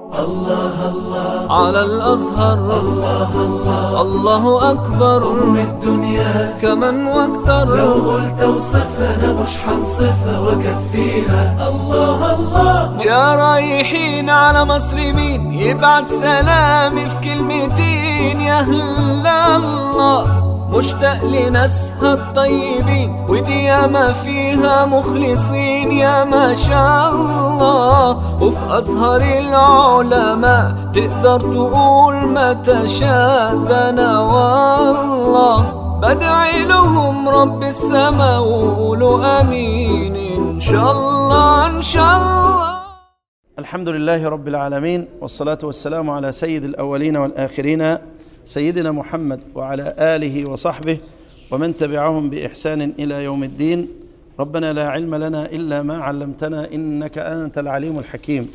على الأزهر الله الله الله أكبر الدنيا كمن واكتر لو قلت اوصفها انا مش حنصفها واكفيها الله الله يا رايحين على مصر مين يبعت سلامي في كلمتين يا هلا الله مشتاق لناسها الطيبين ودي ياما فيها مخلصين يا ما شاء الله وفي أزهر العلماء تقدر تقول ما تشاء ده أنا والله بدعي لهم رب السما وقولوا امين ان شاء الله ان شاء الله الحمد لله رب العالمين والصلاة والسلام على سيد الأولين والآخرين سيدنا محمد وعلى آله وصحبه ومن تبعهم بإحسان إلى يوم الدين ربنا لا علم لنا إلا ما علمتنا إنك أنت العليم الحكيم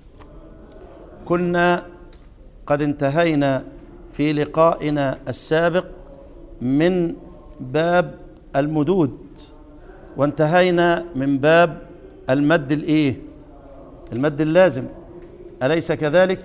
كنا قد انتهينا في لقائنا السابق من باب المدود وانتهينا من باب المد الايه المد اللازم اليس كذلك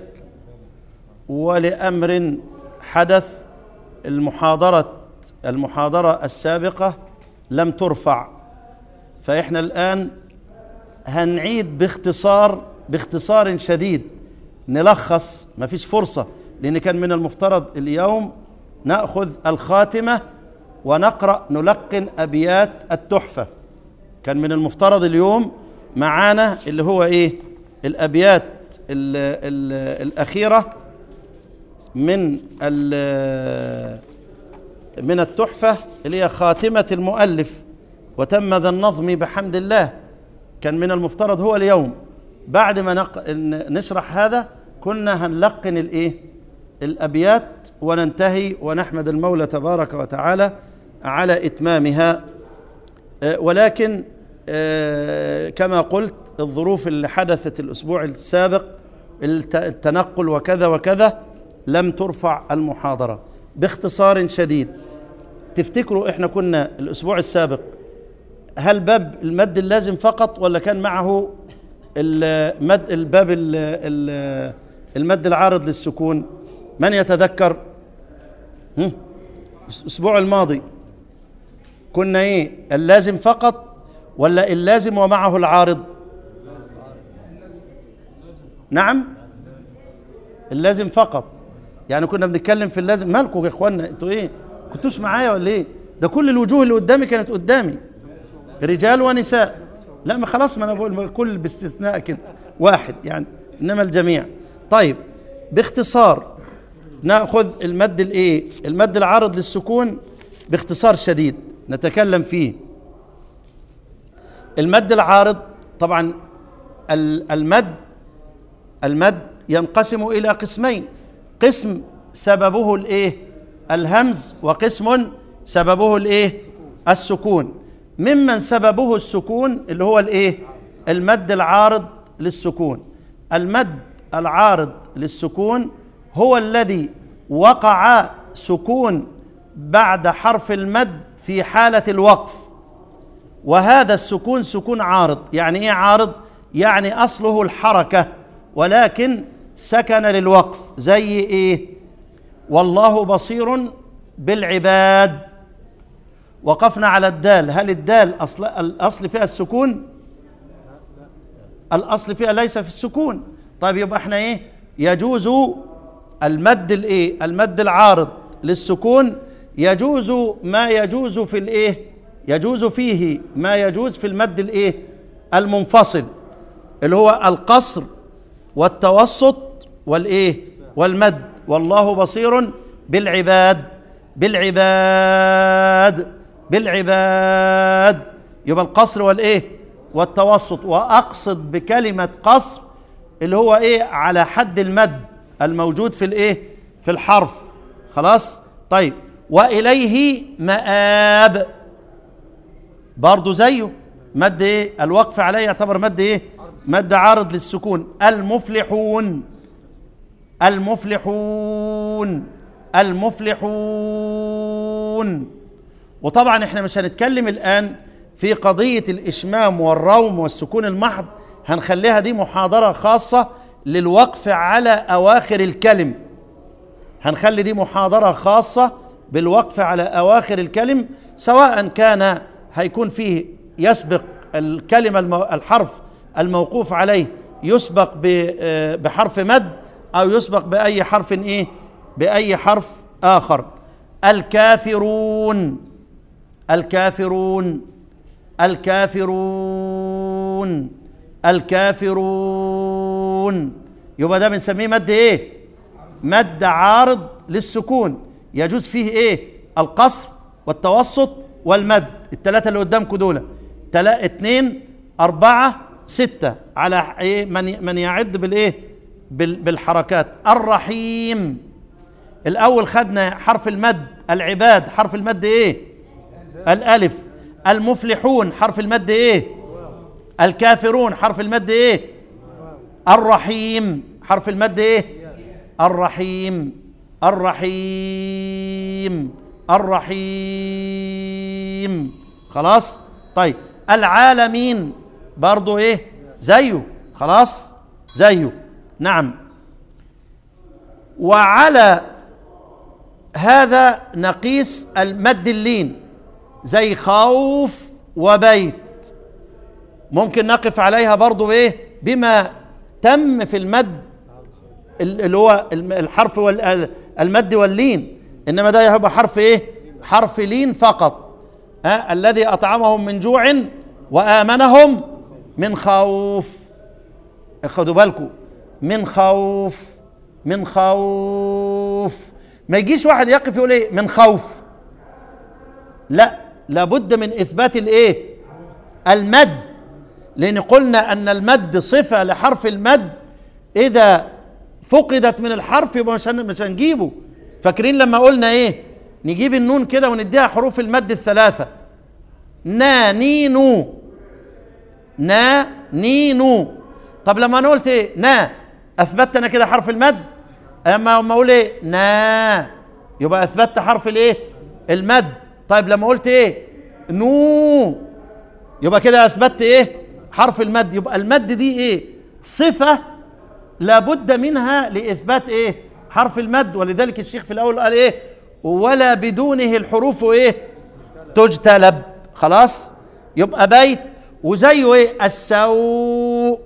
ولامر حدث المحاضره المحاضره السابقه لم ترفع فاحنا الان هنعيد باختصار باختصار شديد نلخص ما فيش فرصه لان كان من المفترض اليوم ناخذ الخاتمه ونقرا نلقن ابيات التحفه كان من المفترض اليوم معانا اللي هو ايه الابيات ال ال الاخيره من ال من التحفه اللي هي خاتمه المؤلف وتم ذا النظم بحمد الله كان من المفترض هو اليوم بعد ما نق... نشرح هذا كنا هنلقن الايه الابيات وننتهي ونحمد المولى تبارك وتعالى على اتمامها آه، ولكن آه، كما قلت الظروف اللي حدثت الاسبوع السابق الت- التنقل وكذا وكذا لم ترفع المحاضره باختصار شديد تفتكروا احنا كنا الاسبوع السابق هل باب المد اللازم فقط ولا كان معه المد الباب ال- ال- المد العارض للسكون من يتذكر هم؟ الاسبوع الماضي كنا ايه اللازم فقط ولا اللازم ومعه العارض نعم اللازم فقط يعني كنا بنتكلم في اللازم مالكم يا اخوانا انتوا ايه كنتوش معايا ولا ايه ده كل الوجوه اللي قدامي كانت قدامي رجال ونساء لا ما خلاص ما انا بقول كل باستثناء كده واحد يعني انما الجميع طيب باختصار ناخذ المد الايه المد العارض للسكون باختصار شديد نتكلم فيه المد العارض طبعا ال- المد المد ينقسم الى قسمين قسم سببه الايه الهمز وقسم سببه الايه السكون ممن سببه السكون اللي هو الايه المد العارض للسكون المد العارض للسكون هو الذي وقع سكون بعد حرف المد في حاله الوقف وهذا السكون سكون عارض يعني ايه عارض يعني اصله الحركه ولكن سكن للوقف زي ايه والله بصير بالعباد وقفنا على الدال هل الدال اصل الاصل فيها السكون الاصل فيها ليس في السكون طيب يبقى احنا ايه يجوز المد الايه المد العارض للسكون يجوز ما يجوز في الايه يجوز فيه ما يجوز في المد الايه المنفصل اللي هو القصر والتوسط والايه والمد والله بصير بالعباد بالعباد بالعباد يبقى القصر والايه والتوسط واقصد بكلمه قصر اللي هو ايه على حد المد الموجود في الايه في الحرف خلاص طيب واليه مآب برضه زيه مد ايه الوقف عليه يعتبر مد ايه مد عارض للسكون المفلحون المفلحون المفلحون وطبعا احنا مش هنتكلم الان في قضيه الاشمام والروم والسكون المحض هنخليها دي محاضره خاصه للوقف على اواخر الكلم هنخلي دي محاضره خاصه بالوقف على اواخر الكلم سواء كان هيكون فيه يسبق الكلمه المو الحرف الموقوف عليه يسبق ب- آه، بحرف مد او يسبق باي حرف ايه باي حرف اخر الكافرون الكافرون الكافرون الكافرون يبقى ده بنسميه مد ايه مد عارض للسكون يجوز فيه ايه القصر والتوسط والمد الثلاثة اللي قدامكم دول تلا اتنين أربعة ستة على ايه من من يعد بالايه بال- بالحركات الرحيم الأول خدنا حرف المد العباد حرف المد ايه الألف المفلحون حرف المد ايه الكافرون حرف المد ايه الرحيم حرف المد ايه الرحيم الرحيم الرحيم خلاص طيب العالمين برضو ايه زيه خلاص زيه نعم وعلى هذا نقيس المد اللين زي خوف وبيت ممكن نقف عليها برضو بايه بما تم في المد ال- اللي هو الم- الحرف والمد واللين انما ده هيبقى حرف ايه حرف لين فقط ها الذي اطعمهم من جوع وامنهم من خوف خدوا بالكم من خوف من خوف ما يجيش واحد يقف يقول ايه من خوف لا لابد من اثبات الايه المد لان قلنا ان المد صفه لحرف المد اذا فقدت من الحرف يبقى مش هن- مش هنجيبه فاكرين لما قلنا ايه نجيب النون كده ونديها حروف المد الثلاثه نا ني نو نا ني نو طب لما انا قلت ايه نا اثبتت انا كده حرف المد اما لما اقول ايه نا يبقى اثبتت حرف الايه المد طيب لما قلت ايه نو يبقى كده اثبتت ايه حرف المد يبقى المد دي ايه صفه لابد منها لاثبات ايه حرف المد ولذلك الشيخ في الاول قال ايه ولا بدونه الحروف ايه تجتلب خلاص يبقى بيت وزيه ايه السوء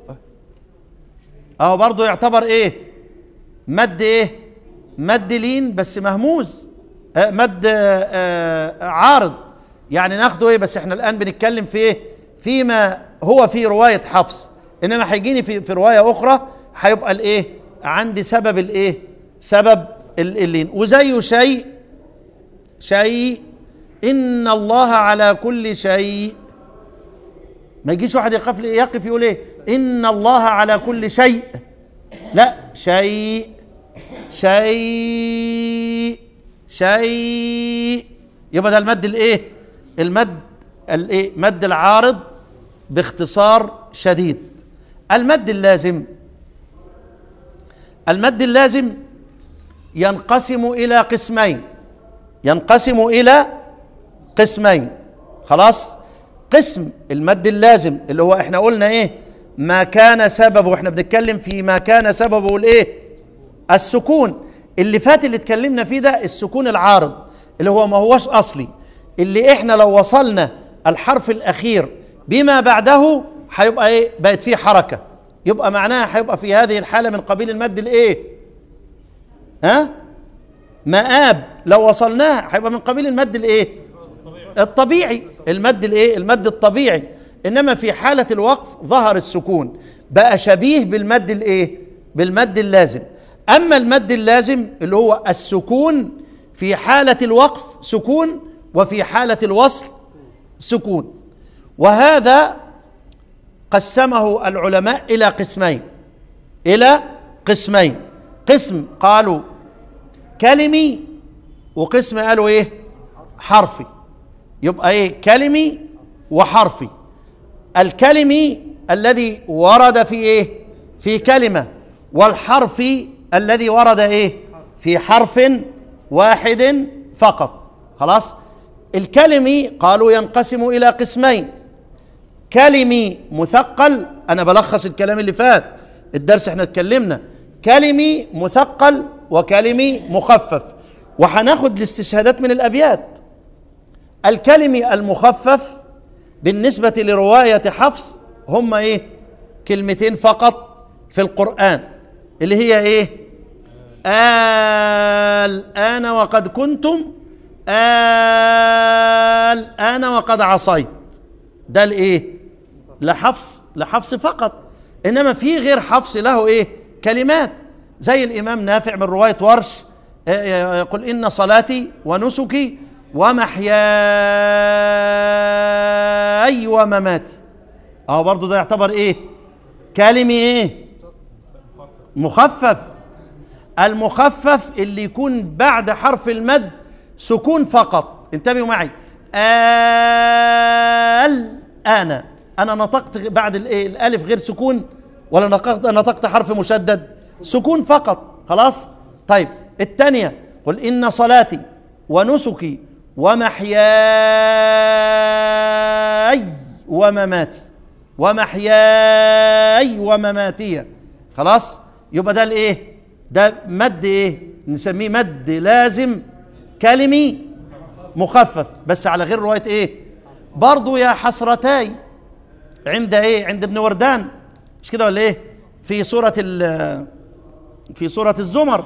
اهو برضه يعتبر ايه مد ايه مد لين بس مهموز آه مد آه آه عارض يعني ناخده ايه بس احنا الان بنتكلم في ايه فيما هو في روايه حفص انما هيجيني في في روايه اخرى هيبقى الايه عندي سبب الايه سبب ال- اللين وزيه شيء شيء ان الله على كل شيء ما يجيش واحد يقف يقف يقول ايه ان الله على كل شيء لا شيء شيء شيء يبقى ده المد الايه المد الايه مد العارض باختصار شديد المد اللازم المد اللازم ينقسم الى قسمين ينقسم الى قسمين خلاص قسم المد اللازم اللي هو احنا قلنا ايه ما كان سببه احنا بنتكلم في ما كان سببه الايه السكون اللي فات اللي اتكلمنا فيه ده السكون العارض اللي هو ما هوش اصلي اللي احنا لو وصلنا الحرف الاخير بما بعده هيبقى ايه بقت فيه حركه يبقى معناها هيبقى في هذه الحاله من قبيل المد الايه ها مآب لو وصلناه هيبقى من قبيل المد الايه الطبيعي المد الايه المد الطبيعي انما في حاله الوقف ظهر السكون بقى شبيه بالمد الايه بالمد اللازم اما المد اللازم اللي هو السكون في حاله الوقف سكون وفي حاله الوصل سكون وهذا قسمه العلماء الى قسمين الى قسمين قسم قالوا كلمي وقسم قالوا ايه حرفي يبقى ايه كلمي وحرفي الكلمي الذي ورد في ايه في كلمه والحرفي الذي ورد ايه في حرف واحد فقط خلاص الكلمي قالوا ينقسم الى قسمين كلمي مثقل انا بلخص الكلام اللي فات الدرس احنا اتكلمنا كلمي مثقل وكلمي مخفف وهناخد الاستشهادات من الابيات الكلمي المخفف بالنسبة لرواية حفص هم ايه كلمتين فقط في القرآن اللي هي ايه الآن وقد كنتم الآن وقد عصيت ده الايه لحفص لحفص فقط انما في غير حفص له ايه كلمات زي الامام نافع من روايه ورش آه، يقول ان صلاتي ونسكي ومحياي ومماتي اهو برضو ده يعتبر ايه كلمي ايه مخفف المخفف اللي يكون بعد حرف المد سكون فقط انتبهوا معي الآن أنا نطقت بعد الإيه الألف غير سكون ولا نطقت نطقت حرف مشدد سكون فقط خلاص طيب الثانية قل إن صلاتي ونسكي ومحياي ومماتي ومحياي ومماتي خلاص يبقى ده الايه ده مد ايه نسميه مد لازم كلمي مخفف بس على غير روايه ايه برضو يا حسرتاي عند ايه عند ابن وردان مش كده ولا ايه في سوره ال في سوره الزمر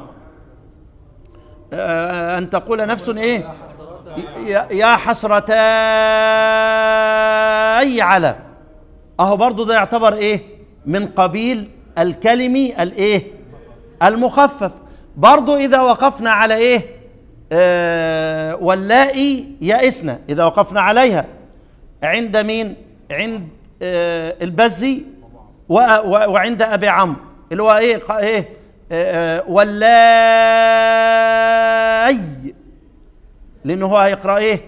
آه، ان تقول نفس ايه يا- يا حسرتاي على اهو برضو ده يعتبر ايه من قبيل الكلمي الايه المخفف برضو اذا وقفنا على ايه آه واللائي يئسن اذا وقفنا عليها عند مين عند آه البزي و- و- وعند ابي عمرو اللي هو ايه ق- ايه آه آه، واللائي لانه هو هيقرا ايه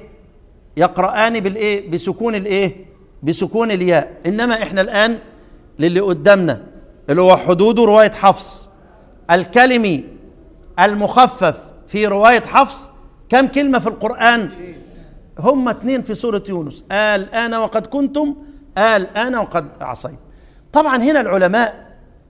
يقرآن بالايه بسكون الايه بسكون الياء انما احنا الان للي قدامنا اللي هو حدود روايه حفص الكلمي المخفف في روايه حفص كم كلمه في القران هم اتنين في سوره يونس قال انا وقد كنتم قال انا وقد عصيت طبعا هنا العلماء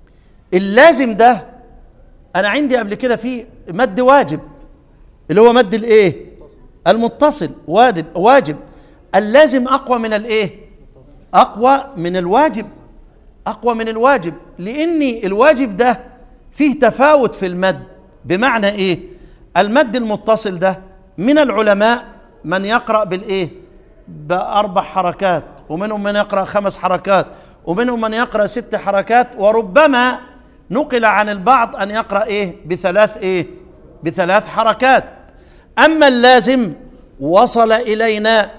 اللازم ده انا عندي قبل كده في مد واجب اللي هو مد الايه المتصل واجب واجب اللازم اقوى من الايه اقوى من الواجب اقوى من الواجب لاني الواجب ده فيه تفاوت في المد بمعنى ايه المد المتصل ده من العلماء من يقرا بالايه باربع حركات ومنهم من يقرا خمس حركات ومنهم من يقرا ست حركات وربما نقل عن البعض ان يقرا ايه بثلاث ايه بثلاث حركات اما اللازم وصل الينا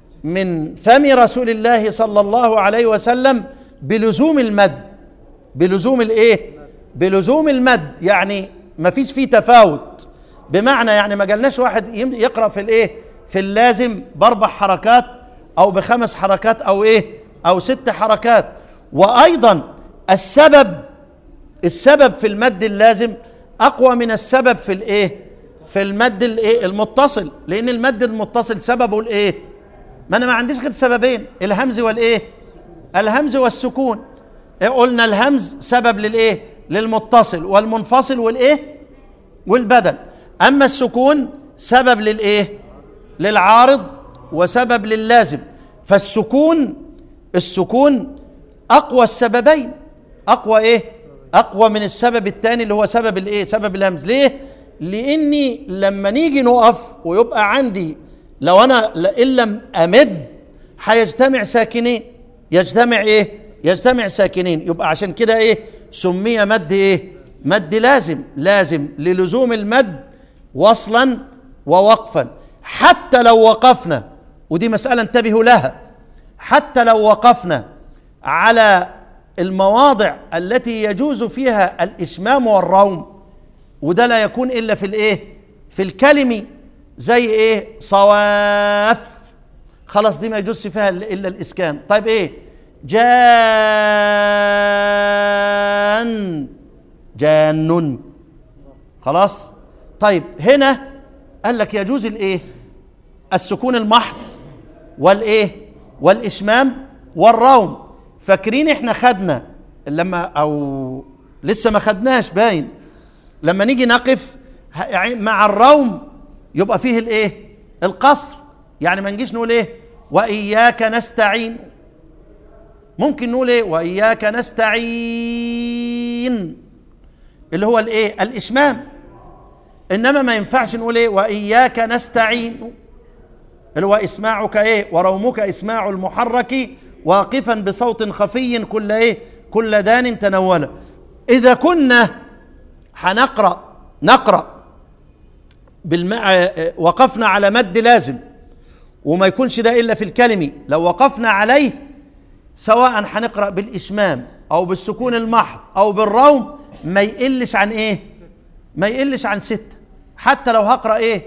من فم رسول الله صلى الله عليه وسلم بلزوم المد بلزوم الايه بلزوم المد يعني ما فيش فيه تفاوت بمعنى يعني ما قالناش واحد يم- يقرا في الايه في اللازم باربع حركات او بخمس حركات او ايه او ست حركات وايضا السبب السبب في المد اللازم اقوى من السبب في الايه في المد الايه المتصل لان المد المتصل سببه الايه ما انا ما عنديش غير سببين الهمز والايه الهمز والسكون إيه قلنا الهمز سبب للايه للمتصل والمنفصل والايه والبدل اما السكون سبب للايه للعارض وسبب للازم فالسكون السكون اقوى السببين اقوى ايه اقوى من السبب الثاني اللي هو سبب الايه سبب الهمز ليه لاني لما نيجي نقف ويبقى عندي لو انا ل- ان لم امد هيجتمع ساكنين يجتمع ايه يجتمع ساكنين يبقى عشان كده ايه سمي مد ايه مد لازم لازم للزوم المد وصلا ووقفا حتى لو وقفنا ودي مسألة انتبهوا لها حتى لو وقفنا على المواضع التي يجوز فيها الإشمام والروم وده لا يكون إلا في الإيه في الكلم زي إيه صواف خلاص دي ما يجوز فيها إلا إلا الإسكان طيب إيه جان جان خلاص طيب هنا قال لك يجوز الايه السكون المحض والايه والاشمام والروم فاكرين احنا خدنا لما او لسه ما خدناش باين لما نيجي نقف ه- يعني مع الروم يبقى فيه الايه القصر يعني ما نجيش نقول ايه واياك نستعين ممكن نقول ايه واياك نستعين اللي هو الايه الاشمام انما ما ينفعش نقول ايه واياك نستعين اللي هو اسماعك ايه ورومك اسماع المحرك واقفا بصوت خفي كل ايه كل دان تنولا اذا كنا هنقرا نقرا بالمع... وقفنا على مد لازم وما يكونش ده الا في الكلمي لو وقفنا عليه سواء هنقرا بالاشمام او بالسكون المحض او بالروم ما يقلش عن ايه ما يقلش عن ستة حتى لو هقرا ايه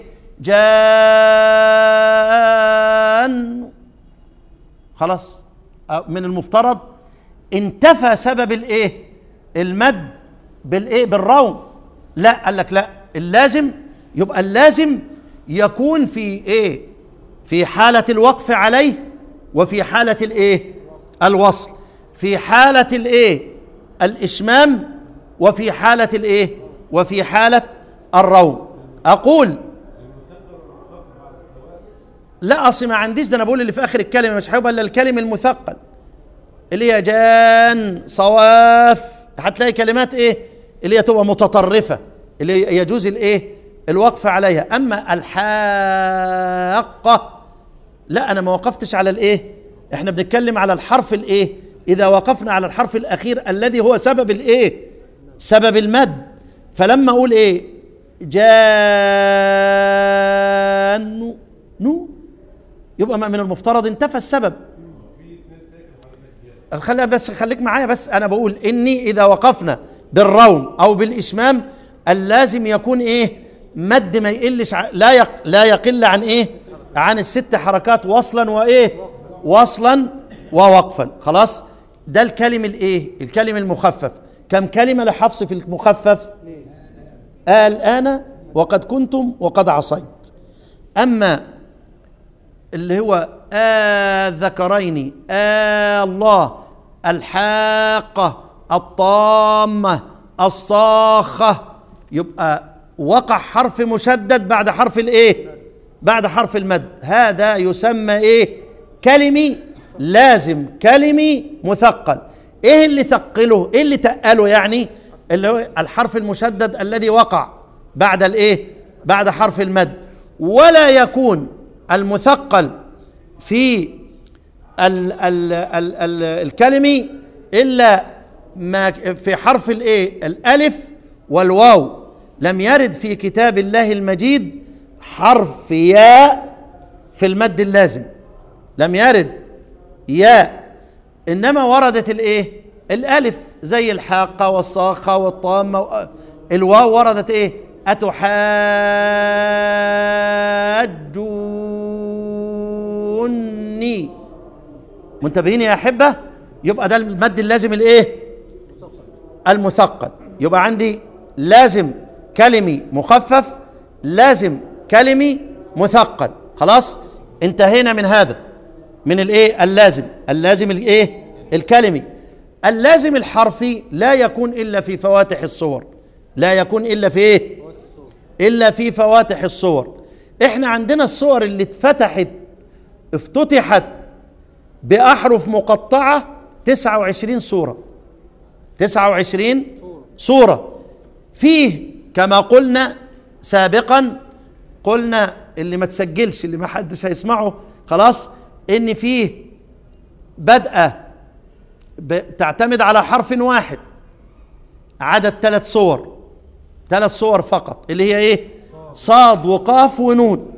جان خلاص أه، من المفترض انتفى سبب الايه المد بالايه بالروم لا قال لك لا اللازم يبقى اللازم يكون في ايه في حالة الوقف عليه وفي حالة الايه الوصل في حالة الايه الاشمام وفي حالة الايه وفي حالة الروم اقول لا اصل ما عنديش ده انا بقول اللي في اخر الكلمه مش هيبقى الا الكلم المثقل اللي هي جان صواف هتلاقي كلمات ايه اللي هي تبقى متطرفه اللي هي يجوز الايه الوقف عليها اما الحاقه لا انا ما وقفتش على الايه احنا بنتكلم على الحرف الايه اذا وقفنا على الحرف الاخير الذي هو سبب الايه سبب المد فلما اقول ايه جان نو يبقى ما من المفترض انتفى السبب خليها بس خليك معايا بس انا بقول اني اذا وقفنا بالروم او بالاشمام اللازم يكون ايه مد ما يقلش ع- لا يق لا يقل عن ايه عن الست حركات وصلا وايه وصلا ووقفا خلاص ده الكلم الايه الكلم المخفف كم كلمه لحفص في المخفف الان وقد كنتم وقد عصيت اما اللي هو الذكرين الله الحاقة الطامة الصاخة يبقى وقع حرف مشدد بعد حرف الايه بعد حرف المد هذا يسمى ايه كلمي لازم كلمي مثقل ايه اللي ثقله ايه اللي تقله يعني اللي هو الحرف المشدد الذي وقع بعد الايه بعد حرف المد ولا يكون المثقل في ال ال ال ال الكلمي الا ما في حرف الايه الالف والواو لم يرد في كتاب الله المجيد حرف ياء في المد اللازم لم يرد ياء انما وردت الايه الالف زي الحاقه والصاخه والطامه الواو وردت ايه اتحاجوني منتبهين يا احبه يبقى ده المد اللازم الايه المثقل يبقى عندي لازم كلمي مخفف لازم كلمي مثقل خلاص انتهينا من هذا من الايه اللازم اللازم الايه الكلمي اللازم الحرفي لا يكون الا في فواتح الصور لا يكون الا في ايه الا في فواتح الصور احنا عندنا الصور اللي اتفتحت افتتحت باحرف مقطعه 29 سوره 29 سوره فيه كما قلنا سابقا قلنا اللي ما تسجلش اللي ما حدش هيسمعه خلاص ان فيه بدأ ب- تعتمد على حرف واحد عدد ثلاث صور ثلاث صور فقط اللي هي ايه صاد وقاف ونون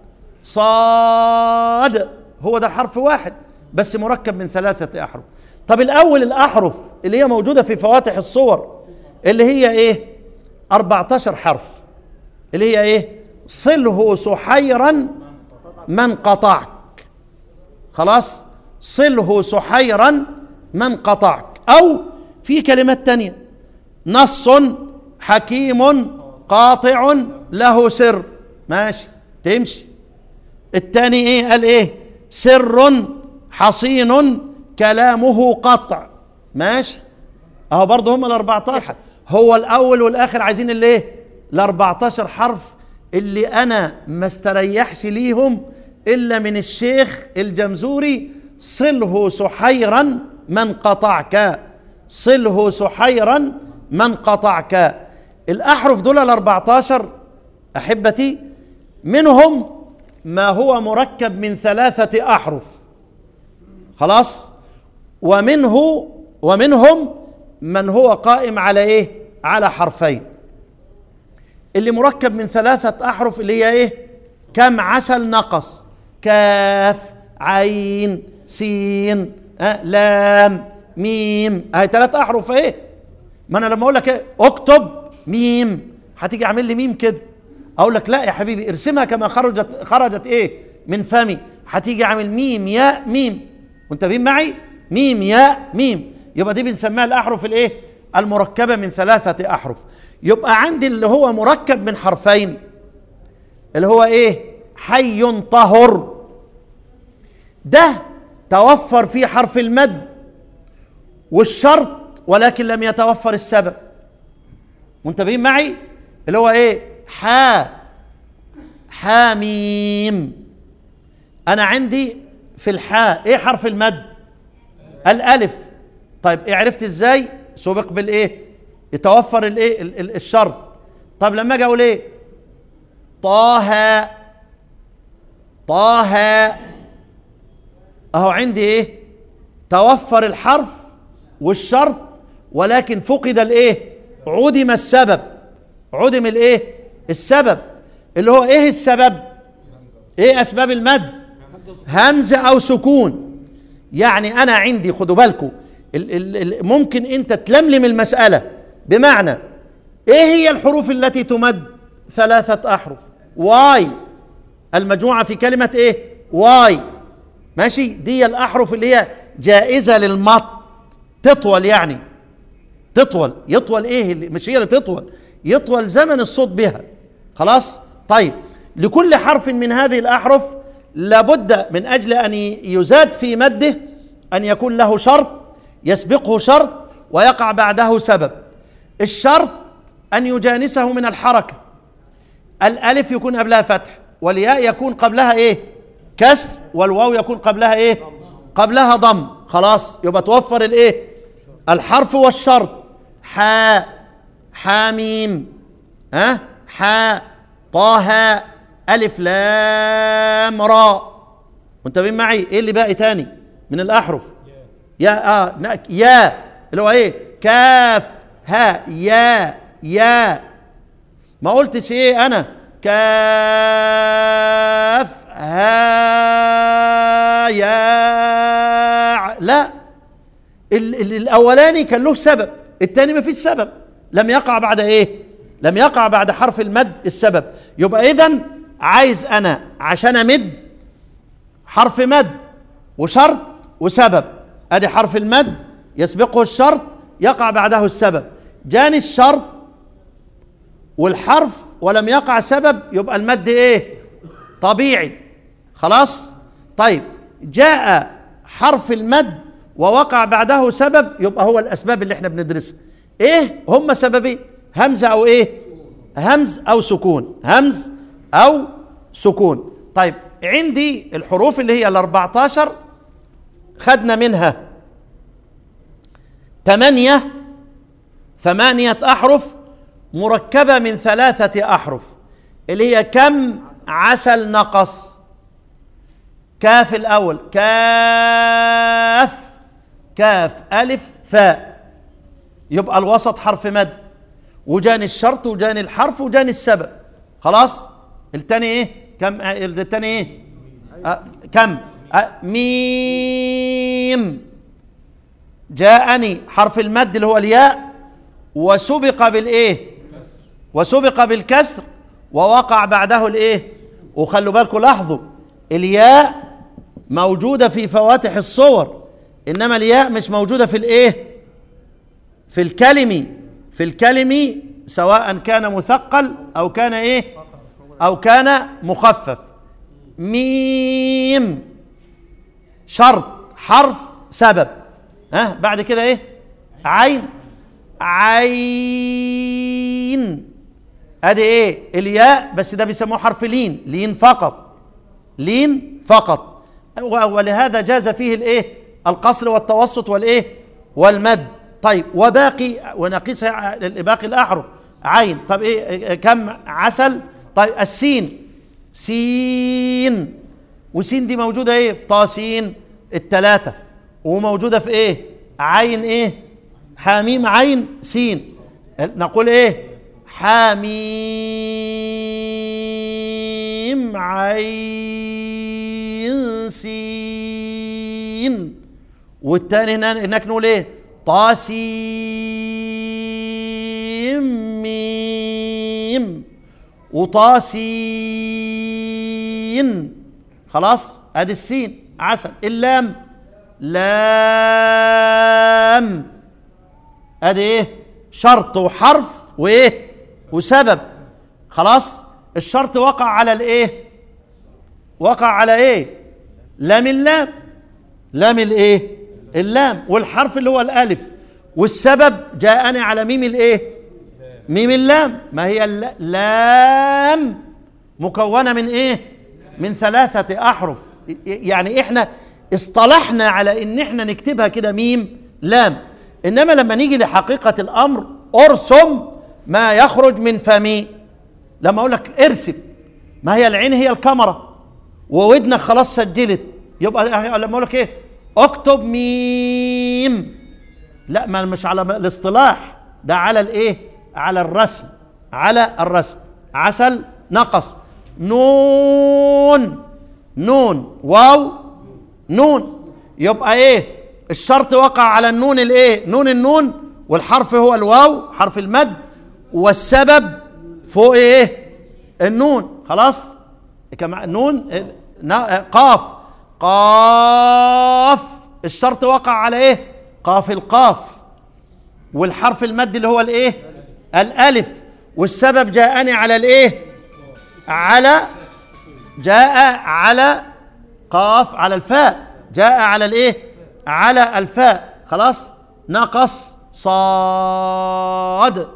صاد هو ده حرف واحد بس مركب من ثلاثة أحرف طب الأول الأحرف اللي هي موجودة في فواتح الصور اللي هي إيه 14 حرف اللي هي إيه صله سحيرا من قطعك خلاص صله سحيرا من قطعك أو في كلمات تانية نص حكيم قاطع له سر ماشي تمشي التاني ايه قال ايه سر حصين كلامه قطع ماشي اهو برضه هم ال 14 هو الاول والاخر عايزين الايه ال 14 حرف اللي انا ما استريحش ليهم الا من الشيخ الجمزوري صله سحيرا من قطعك صله سحيرا من قطعك الاحرف دول ال 14 احبتي منهم ما هو مركب من ثلاثه احرف خلاص ومنه ومنهم من هو قائم على ايه على حرفين اللي مركب من ثلاثة أحرف اللي هي إيه؟ كم عسل نقص كاف عين سين أه لام ميم أهي ثلاث أحرف إيه؟ ما أنا لما أقول لك إيه؟ اكتب ميم هتيجي عامل لي ميم كده أقول لك لا يا حبيبي ارسمها كما خرجت خرجت إيه؟ من فمي هتيجي عامل ميم ياء ميم منتبهين معي؟ ميم ياء ميم يبقى دي بنسميها الأحرف الإيه؟ المركبة من ثلاثة أحرف يبقى عندي اللي هو مركب من حرفين اللي هو ايه حي طهر ده توفر فيه حرف المد والشرط ولكن لم يتوفر السبب منتبهين معي اللي هو ايه حا حاميم انا عندي في الحاء ايه حرف المد الالف طيب إيه عرفت ازاي سبق بالايه يتوفر الايه ال- ال- الشرط طب لما اجي اقول ايه طه طه اهو عندي ايه توفر الحرف والشرط ولكن فقد الايه عدم السبب عدم الايه السبب اللي هو ايه السبب ايه اسباب المد همزه او سكون يعني انا عندي خدوا بالكم ال- ال- ال- ممكن انت تلملم المساله بمعنى ايه هي الحروف التي تمد ثلاثه احرف واي المجموعه في كلمه ايه واي ماشي دي الاحرف اللي هي جائزه للمط تطول يعني تطول يطول ايه اللي مش هي اللي تطول يطول زمن الصوت بها خلاص طيب لكل حرف من هذه الاحرف لابد من اجل ان يزاد في مده ان يكون له شرط يسبقه شرط ويقع بعده سبب الشرط ان يجانسه من الحركه الالف يكون قبلها فتح والياء يكون قبلها ايه كسر والواو يكون قبلها ايه قبلها ضم خلاص يبقى توفر الايه الحرف والشرط حاء حاميم ها حاء طه الف لام راء منتبهين معي ايه اللي باقي تاني من الاحرف يا اه نا- يا اللي هو ايه كاف ها يا يا ما قلتش ايه انا كاف ها يا ع- لا ال ال الاولاني كان له سبب الثاني ما فيش سبب لم يقع بعد ايه لم يقع بعد حرف المد السبب يبقى اذا عايز انا عشان امد حرف مد وشرط وسبب ادي حرف المد يسبقه الشرط يقع بعده السبب جاني الشرط والحرف ولم يقع سبب يبقى المد ايه طبيعي خلاص طيب جاء حرف المد ووقع بعده سبب يبقى هو الاسباب اللي احنا بندرسها ايه هم سببين همزه او ايه همز او سكون همز او سكون طيب عندي الحروف اللي هي ال 14 خدنا منها ثمانية ثمانية أحرف مركبة من ثلاثة أحرف اللي هي كم عسل نقص كاف الأول كاف كاف ألف فاء يبقى الوسط حرف مد وجاني الشرط وجاني الحرف وجاني السبب خلاص التاني ايه كم التاني ايه أه كم أه ميم جاءني حرف المد اللي هو الياء وسبق بالايه وسبق بالكسر ووقع بعده الايه وخلوا بالكم لاحظوا الياء موجوده في فواتح الصور انما الياء مش موجوده في الايه في الكلمي في الكلمي سواء كان مثقل او كان ايه او كان مخفف ميم شرط حرف سبب ها بعد كده ايه عين عين ادي ايه الياء بس ده بيسموه حرف لين لين فقط لين فقط و- ولهذا جاز فيه الايه القصر والتوسط والايه والمد طيب وباقي ونقيس ع- باقي الاحرف عين طب ايه إيه، كم عسل طيب السين سين وسين دي موجوده ايه في طاسين الثلاثه وموجوده في ايه عين ايه حاميم عين سين نقول ايه حاميم عين سين والتاني هنا هناك نقول ايه طاسيم ميم وطاسين خلاص ادي السين عسل اللام لام ادي ايه شرط وحرف وايه وسبب خلاص الشرط وقع على الايه وقع على ايه لام اللام لام الايه اللام والحرف اللي هو الالف والسبب جاءني على ميم الايه ميم اللام ما هي الل- لام مكونه من ايه من ثلاثه احرف يعني احنا اصطلحنا على ان احنا نكتبها كده ميم لام انما لما نيجي لحقيقه الامر ارسم ما يخرج من فمي لما اقول لك ارسم ما هي العين هي الكاميرا وودنك خلاص سجلت يبقى لما اقول لك ايه اكتب ميم لا ما مش على الاصطلاح ده على الايه على الرسم على الرسم عسل نقص نون نون واو نون يبقى ايه الشرط وقع على النون الايه نون النون والحرف هو الواو حرف المد والسبب فوق ايه النون خلاص كما نون نا- قاف قاف الشرط وقع على ايه قاف القاف والحرف المد اللي هو الايه الالف والسبب جاءني على الايه على جاء على قاف على الفاء جاء على الايه على الفاء خلاص نقص صاد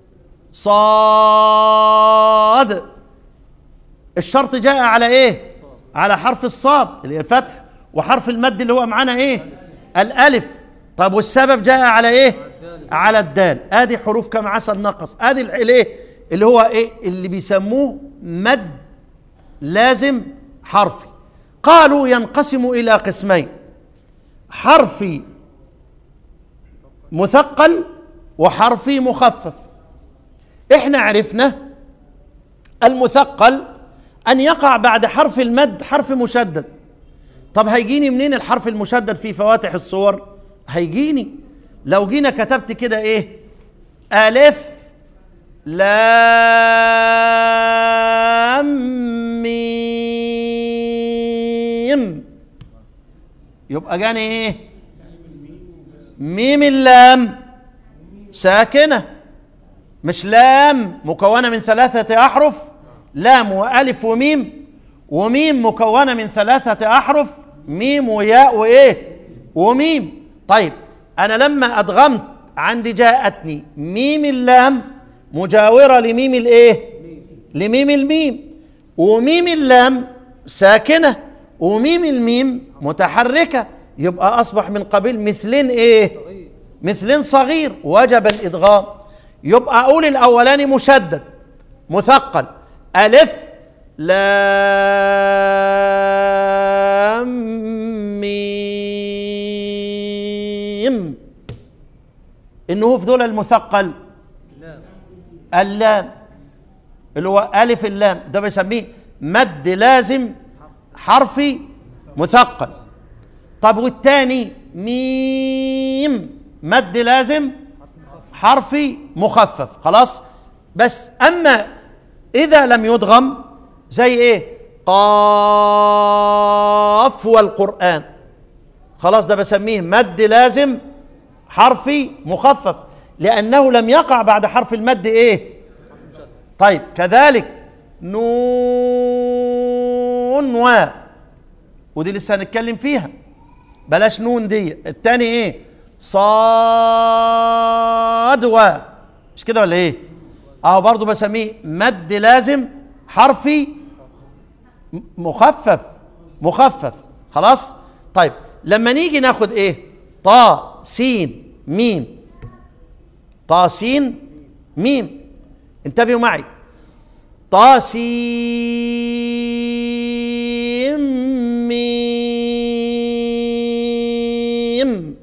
صاد الشرط جاء على ايه على حرف الصاد اللي هي الفتح وحرف المد اللي هو معانا ايه الالف طب والسبب جاء على ايه على الدال ادي حروف كم عسل نقص ادي ال- الايه اللي هو ايه اللي بيسموه مد لازم حرفي قالوا ينقسم الى قسمين حرفي مثقل وحرفي مخفف احنا عرفنا المثقل ان يقع بعد حرف المد حرف مشدد طب هيجيني منين الحرف المشدد في فواتح الصور هيجيني لو جينا كتبت كده ايه الف لام ميم يبقى جاني ايه ميم اللام ساكنه مش لام مكونه من ثلاثه احرف لام والف وميم وميم مكونه من ثلاثه احرف ميم وياء وايه وميم طيب انا لما ادغمت عندي جاءتني ميم اللام مجاوره لميم الايه لميم الميم وميم اللام ساكنه وميم الميم متحركه يبقى اصبح من قبيل مثلين ايه مثلين صغير وجب الادغام يبقى اقول الاولاني مشدد مثقل الف لام ميم انه في دول المثقل اللام اللي هو الف اللام ده بيسميه مد لازم حرفي مثقل طب والتاني ميم مد لازم حرفي مخفف خلاص بس اما اذا لم يدغم زي ايه قاف والقران خلاص ده بسميه مد لازم حرفي مخفف لانه لم يقع بعد حرف المد ايه طيب كذلك نون و ودي لسه هنتكلم فيها بلاش نون دي التاني ايه صاد و مش كده ولا ايه اهو برضو بسميه مد لازم حرفي م- مخفف مخفف خلاص طيب لما نيجي ناخد ايه طا سين ميم طا سين ميم انتبهوا معي طا سين ميم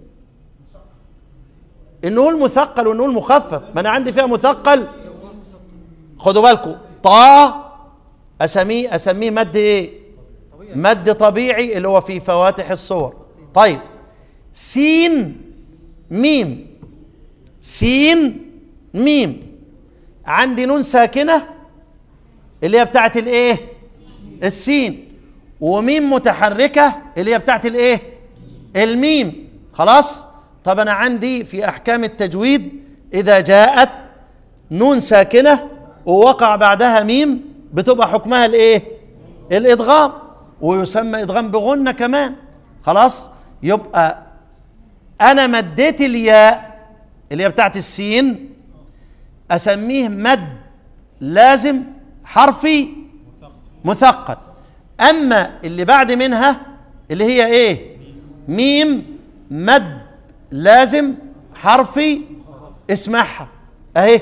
النون مثقل والنون مخفف ما انا عندي فيها مثقل خدوا بالكم طا اسميه اسميه مد ايه مد طبيعي اللي هو في فواتح الصور طيب سين ميم سين ميم عندي نون ساكنه اللي هي بتاعت الايه السين وميم متحركه اللي هي بتاعت الايه الميم خلاص طب انا عندي في احكام التجويد اذا جاءت نون ساكنه ووقع بعدها ميم بتبقى حكمها الايه الادغام ويسمى ادغام بغنه كمان خلاص يبقى انا مديت الياء اللي هي بتاعت السين اسميه مد لازم حرفي مثقل اما اللي بعد منها اللي هي ايه ميم مد لازم حرفي اسمعها اهي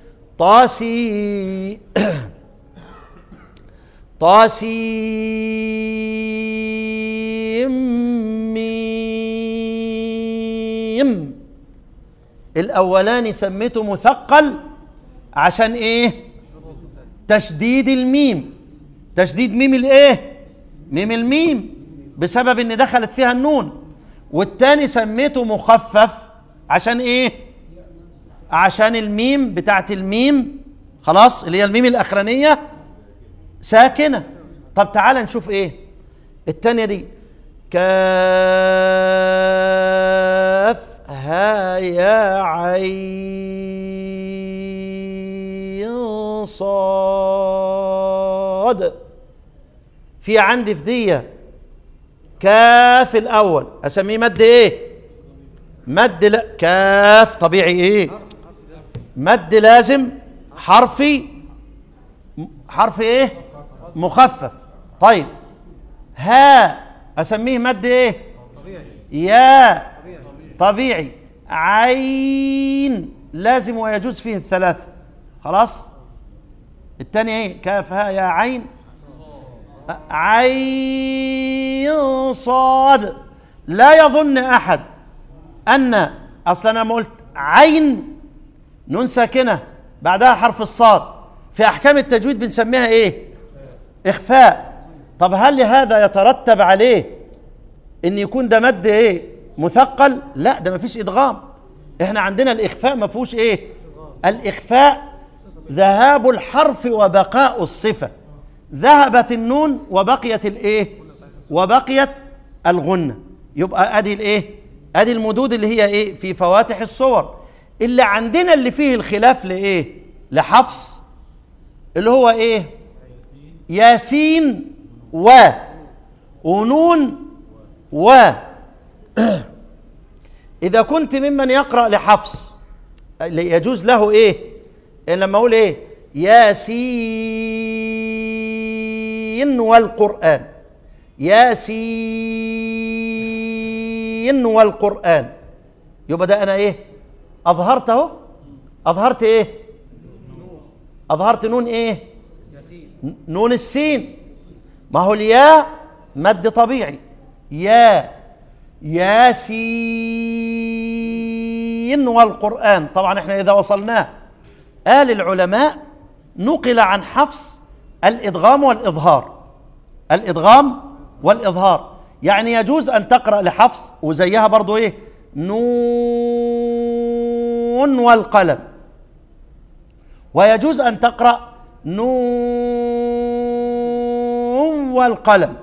طاسي طاسي ميم الاولاني سميته مثقل عشان ايه تشديد الميم تشديد ميم الايه ميم الميم بسبب ان دخلت فيها النون والتاني سميته مخفف عشان ايه عشان الميم بتاعت الميم خلاص اللي هي الميم الاخرانيه ساكنه طب تعال نشوف ايه التانية دي كاف ها يا عين صاد في عندي في دي كاف الاول اسميه مد ايه مد لا كاف طبيعي ايه مد لازم حرفي حرف ايه مخفف طيب ها اسميه مد ايه يا طبيعي عين لازم ويجوز فيه الثلاثة خلاص الثاني ايه كاف ها يا عين عين صاد لا يظن احد ان اصلا انا ما قلت عين نون ساكنه بعدها حرف الصاد في احكام التجويد بنسميها ايه اخفاء طب هل هذا يترتب عليه ان يكون ده مد ايه مثقل لا ده ما فيش ادغام احنا عندنا الاخفاء ما فيهوش ايه الاخفاء ذهاب الحرف وبقاء الصفه ذهبت النون وبقيت الايه وبقيت الغنه يبقى ادي الايه ادي المدود اللي هي ايه في فواتح الصور اللي عندنا اللي فيه الخلاف لايه لحفص اللي هو ايه ياسين و ونون و اذا كنت ممن يقرا لحفص يجوز له ايه إن لما اقول ايه ياسين والقران ياسين والقران يبقى ده انا ايه اظهرت اهو اظهرت ايه اظهرت نون ايه نون السين ما هو الياء مد طبيعي يا ياسين والقرآن طبعا احنا إذا وصلناه قال العلماء نقل عن حفص الإدغام والإظهار الإدغام والإظهار يعني يجوز أن تقرأ لحفص وزيها برضو إيه نون والقلم ويجوز أن تقرأ نون والقلم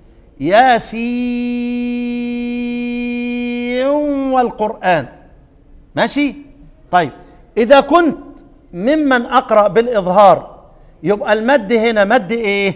ياسين والقرآن ماشي طيب إذا كنت ممن أقرأ بالإظهار يبقى المد هنا مد إيه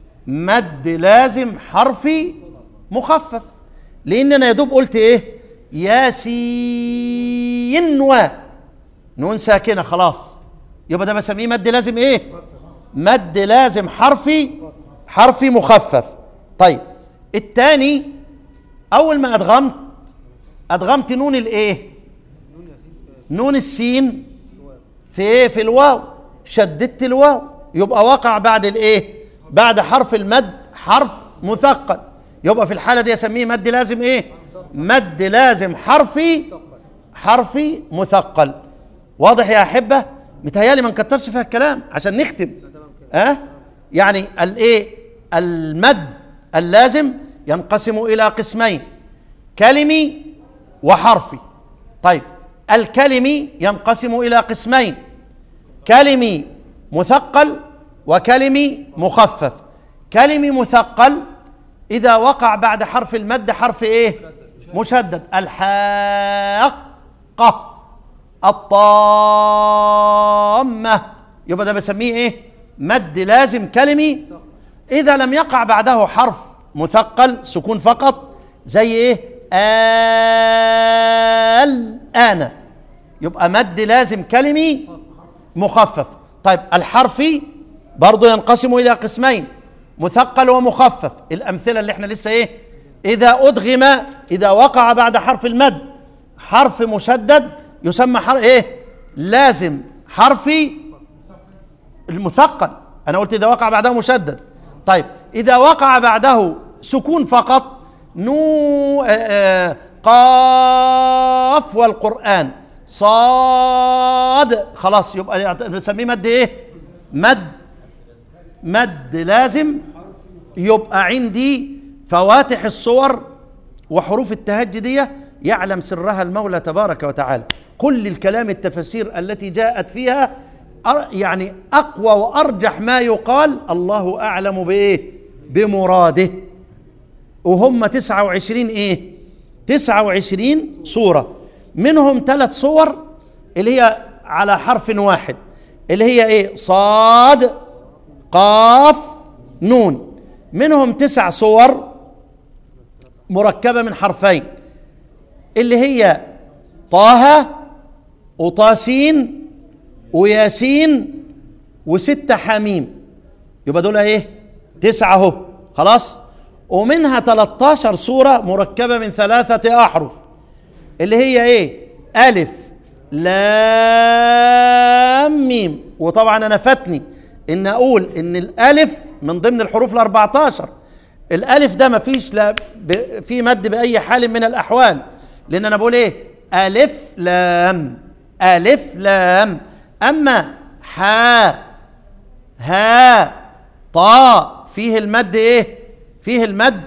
مد لازم حرفي مخفف لأن أنا يا دوب قلت إيه ياسين و نون ساكنة خلاص يبقى ده بسميه مد لازم ايه مد لازم حرفي حرفي مخفف طيب الثاني اول ما ادغمت ادغمت نون الايه نون السين في ايه في الواو شددت الواو يبقى وقع بعد الايه بعد حرف المد حرف مثقل يبقى في الحاله دي اسميه مد لازم ايه مد لازم حرفي حرفي مثقل واضح يا احبه متهيالي ما نكترش فيها الكلام عشان نختم ها أه؟ يعني الايه المد اللازم ينقسم الى قسمين كلمي وحرفي طيب الكلمي ينقسم الى قسمين كلمي مثقل وكلمي مخفف كلمي مثقل اذا وقع بعد حرف المد حرف ايه مشدد الحاقه الطامه يبقى ده بسميه ايه مد لازم كلمي اذا لم يقع بعده حرف مثقل سكون فقط زي ايه الآن يبقى مد لازم كلمي مخفف طيب الحرفي برضه ينقسم إلى قسمين مثقل ومخفف الأمثلة اللي احنا لسه ايه إذا أدغم إذا وقع بعد حرف المد حرف مشدد يسمى حرف ايه لازم حرفي المثقل أنا قلت إذا وقع بعده مشدد طيب إذا وقع بعده سكون فقط نو آآ آآ قاف والقرآن صاد خلاص يبقى بنسميه مد ايه مد مد لازم يبقى عندي فواتح الصور وحروف التهجي دي يعلم سرها المولى تبارك وتعالى كل الكلام التفاسير التي جاءت فيها يعني اقوى وارجح ما يقال الله اعلم بايه بمراده وهم تسعة وعشرين ايه تسعة وعشرين صورة منهم ثلاث صور اللي هي على حرف واحد اللي هي ايه صاد قاف نون منهم تسع صور مركبة من حرفين اللي هي طه وطاسين وياسين وستة حميم يبقى دول ايه تسعة اهو خلاص ومنها 13 صورة مركبة من ثلاثة أحرف اللي هي إيه؟ ألف لام ميم وطبعا أنا فاتني إن أقول إن الألف من ضمن الحروف ال 14 الألف ده مفيش لا ب... في مد بأي حال من الأحوال لأن أنا بقول إيه؟ ألف لام ألف لام أما حا ها طا فيه المد إيه؟ فيه المد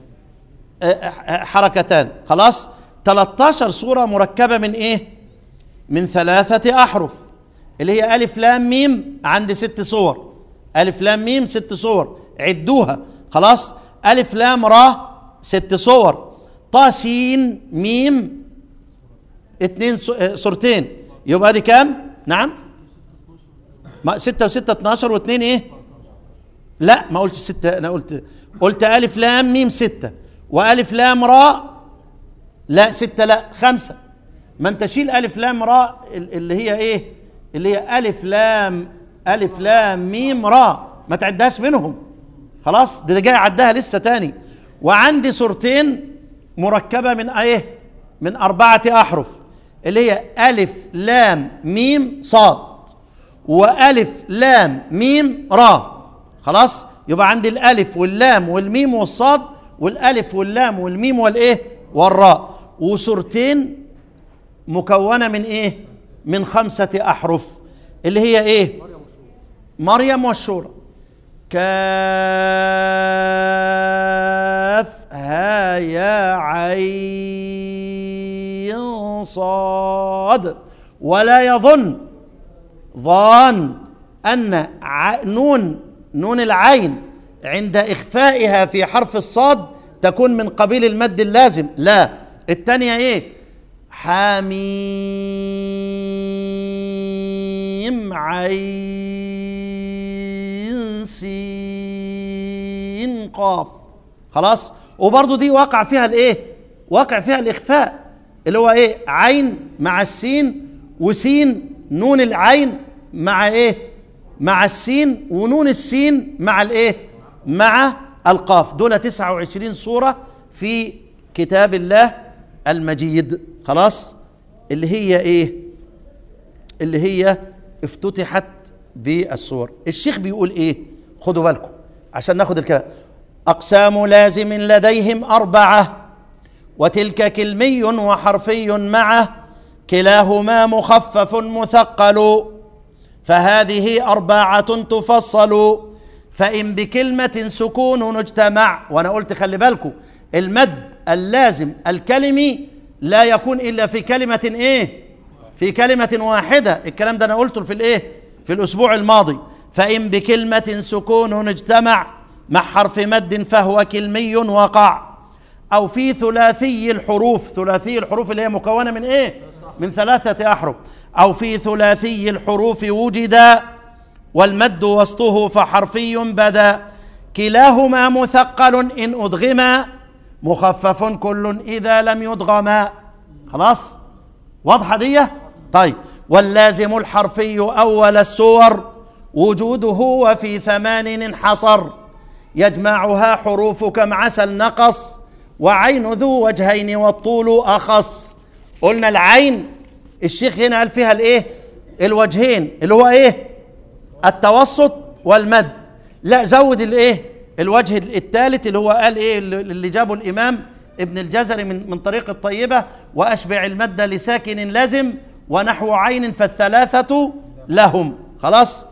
حركتان خلاص 13 صورة مركبة من ايه من ثلاثة أحرف اللي هي ألف لام ميم عندي ست صور ألف لام ميم ست صور عدوها خلاص ألف لام را ست صور طا سين ميم اتنين صورتين يبقى دي كام نعم ما ستة وستة اتناشر واتنين ايه لا ما قلتش ستة انا قلت قلت ألف لام ميم ستة وألف لام راء لا ستة لا خمسة ما انت شيل ألف لام راء اللي هي ايه اللي هي ألف لام ألف لام ميم راء ما تعدهاش منهم خلاص ده, ده جاي عدها لسه تاني وعندي صورتين مركبة من ايه من أربعة أحرف اللي هي ألف لام ميم صاد وألف لام ميم را خلاص يبقى عندي الالف واللام والميم والصاد والالف واللام والميم والايه والراء وسورتين مكونه من ايه من خمسه احرف اللي هي ايه مريم والشورى كاف ها يا عين صاد ولا يظن ظان ان نون نون العين عند إخفائها في حرف الصاد تكون من قبيل المد اللازم لا الثانية إيه حميم عين سين قاف خلاص وبرضو دي وقع فيها الايه وقع فيها الاخفاء اللي هو ايه عين مع السين وسين نون العين مع ايه مع السين ونون السين مع الايه مع القاف دول 29 سورة في كتاب الله المجيد خلاص اللي هي ايه اللي هي افتتحت بالسور الشيخ بيقول ايه خدوا بالكم عشان ناخد الكلام اقسام لازم لديهم اربعه وتلك كلمي وحرفي معه كلاهما مخفف مثقل فهذه اربعه تفصل فان بكلمه سكون اجتمع وانا قلت خلي بالكم المد اللازم الكلمي لا يكون الا في كلمه ايه في كلمه واحده الكلام ده انا قلته في الايه في الاسبوع الماضي فان بكلمه سكون اجتمع مع حرف مد فهو كلمي وقع او في ثلاثي الحروف ثلاثي الحروف اللي هي مكونه من ايه من ثلاثه احرف او في ثلاثي الحروف وجد والمد وسطه فحرفي بدا كلاهما مثقل ان ادغما مخفف كل اذا لم يدغما خلاص واضحه دي طيب واللازم الحرفي اول السور وجوده وفي ثمان انحصر يجمعها حروف كم عسل نقص وعين ذو وجهين والطول اخص قلنا العين الشيخ هنا قال فيها الايه الوجهين اللي هو ايه التوسط والمد لا زود الايه الوجه الثالث اللي هو قال ايه اللي جابه الامام ابن الجزري من من طريق الطيبه واشبع المد لساكن لازم ونحو عين فالثلاثه لهم خلاص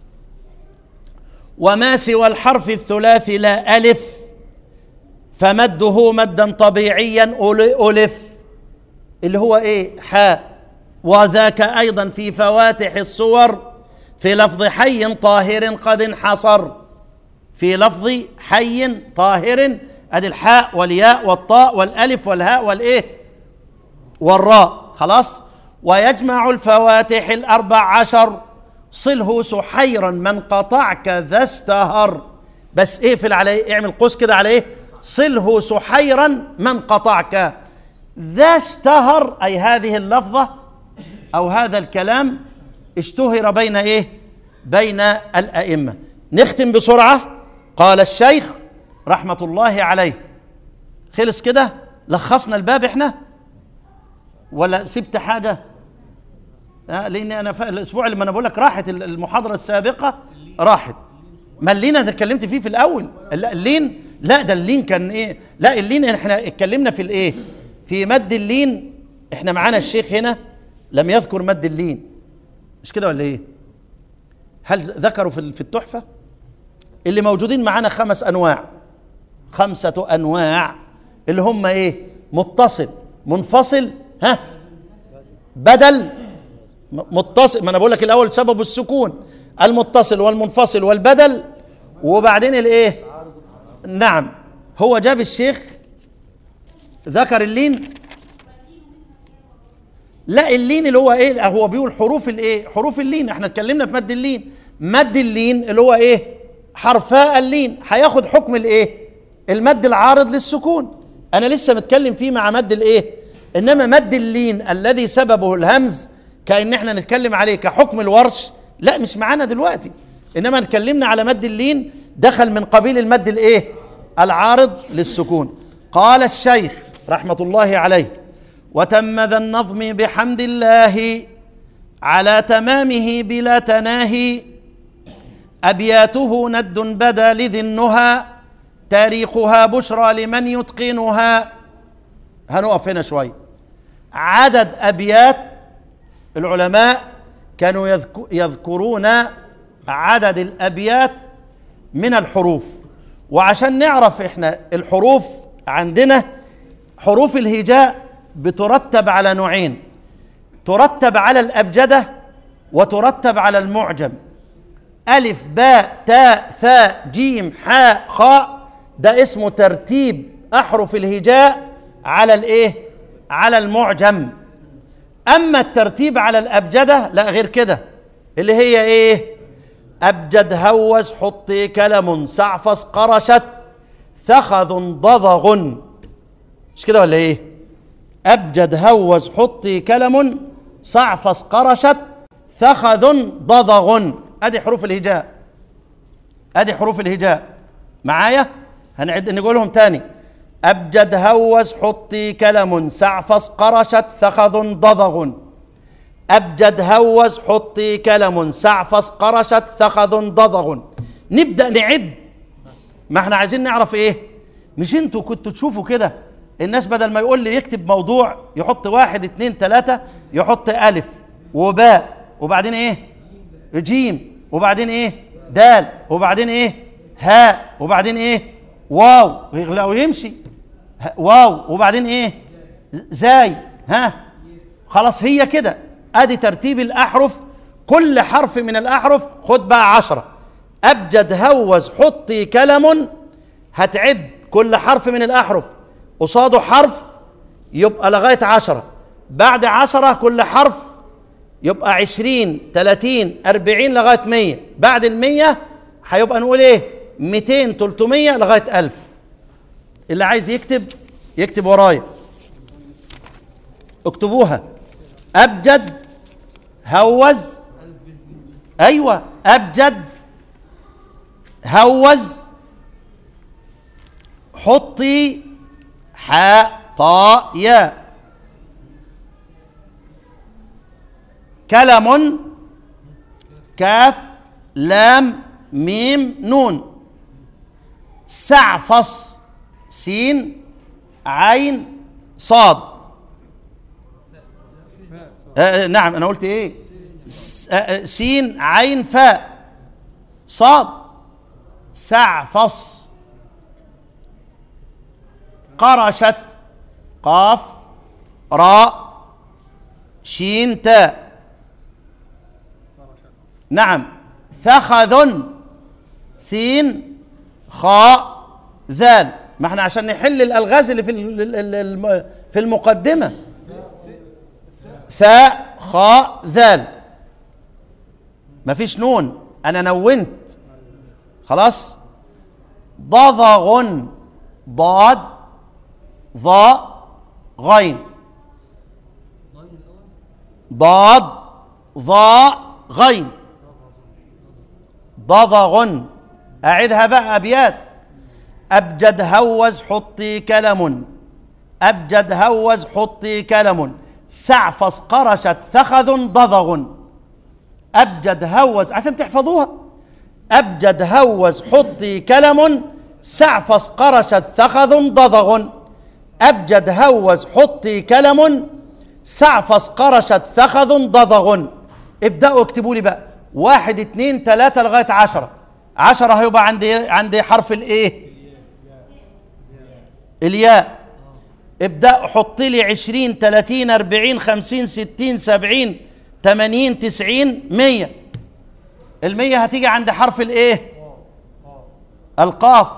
وما سوى الحرف الثلاثي لا الف فمده مدا طبيعيا الف اللي هو ايه حاء وذاك ايضا في فواتح الصور في لفظ حي طاهر قد انحصر في لفظ حي طاهر ادي الحاء والياء والطاء والالف والهاء والايه والراء خلاص ويجمع الفواتح الاربع عشر صله سحيرا من قطعك ذا اشتهر بس اقفل عليه اعمل قوس كده عليه صله سحيرا من قطعك ذا اشتهر اي هذه اللفظه او هذا الكلام اشتهر بين ايه بين الائمه نختم بسرعه قال الشيخ رحمه الله عليه خلص كده لخصنا الباب احنا ولا سبت حاجه آه لاني انا ف... الاسبوع اللي ما انا بقول لك راحت المحاضره السابقه راحت ما اللين انا اتكلمت فيه في الاول لا اللين لا ده اللين كان ايه لا اللين احنا اتكلمنا في الايه في مد اللين احنا معانا الشيخ هنا لم يذكر مد اللين مش كده ولا ايه هل ذكروا في في التحفه اللي موجودين معانا خمس انواع خمسه انواع اللي هم ايه متصل منفصل ها بدل متصل ما انا بقول لك الاول سبب السكون المتصل والمنفصل والبدل وبعدين الايه نعم هو جاب الشيخ ذكر اللين لا اللين اللي هو ايه هو بيقول حروف الايه حروف اللين احنا اتكلمنا في مد اللين مد اللين اللي هو ايه حرفاء اللين هياخد حكم الايه المد العارض للسكون انا لسه متكلم فيه مع مد الايه انما مد اللين الذي سببه الهمز كان احنا نتكلم عليه كحكم الورش لا مش معانا دلوقتي انما اتكلمنا على مد اللين دخل من قبيل المد الايه العارض للسكون قال الشيخ رحمه الله عليه وتم ذا النظم بحمد الله على تمامه بلا تناهي ابياته ند بدا لذي النهى تاريخها بشرى لمن يتقنها هنقف هنا شوي عدد ابيات العلماء كانوا يذكرون عدد الابيات من الحروف وعشان نعرف احنا الحروف عندنا حروف الهجاء بترتب على نوعين ترتب على الابجده وترتب على المعجم الف باء تاء ثاء جيم حاء خاء ده اسمه ترتيب احرف الهجاء على الايه على المعجم اما الترتيب على الابجده لا غير كده اللي هي ايه ابجد هوز حطي كلم سعفص قرشت ثخذ ضضغ مش كده ولا ايه أبجد هوز حطي كلم صعفص قرشت ثخذ ضضغ أدي حروف الهجاء أدي حروف الهجاء معايا هنعد نقولهم تاني أبجد هوز حطي كلم صعفص قرشت ثخذ ضضغ أبجد هوز حطي كلم صعفص قرشت ثخذ ضضغ نبدأ نعد ما احنا عايزين نعرف ايه مش انتوا كنتوا تشوفوا كده الناس بدل ما يقول لي يكتب موضوع يحط واحد اتنين تلاتة يحط ألف وباء وبعدين ايه جيم وبعدين ايه دال وبعدين ايه هاء وبعدين ايه واو ويغلق ويمشي ه- واو وبعدين ايه زاي ها خلاص هي كده ادي ترتيب الاحرف كل حرف من الاحرف خد بقى عشرة ابجد هوز حطي كلم هتعد كل حرف من الاحرف قصاده حرف يبقى لغايه عشرة بعد عشرة كل حرف يبقى عشرين تلاتين أربعين لغاية مية بعد المية هيبقى نقول ايه ميتين تلتمية لغاية ألف اللي عايز يكتب يكتب ورايا اكتبوها أبجد هوز أيوة أبجد هوز حطي حاء طاء ياء كلم كاف لام ميم نون سعفص سين عين صاد آه آه، نعم انا قلت ايه س- آه، آه، سين عين فاء صاد سعفص قرشت قاف راء شين تاء نعم ثخذ ثين خاء ذال ما احنا عشان نحل الالغاز اللي في ال- ال- ال- الم- في المقدمه ثاء خاء ذال مفيش نون انا نونت خلاص ضضغ ضاد ضاء غين ضاد ضاء غين ضضغ أعدها بقى أبيات أبجد هوز حطي كلم أبجد هوز حطي كلم سعفص قرشت ثخذ ضضغ أبجد هوز عشان تحفظوها أبجد هوز حطي كلم سعفص قرشت ثخذ ضضغ أبجد هوز حطي كلم سعفص قرشت ثخذ ضضغ ابدأوا اكتبوا لي بقى واحد اتنين تلاتة لغاية عشرة عشرة هيبقى عندي عندي حرف الايه الياء ابدأ حط لي عشرين تلاتين أربعين خمسين ستين سبعين تمانين تسعين مية المية هتيجي عند حرف الايه القاف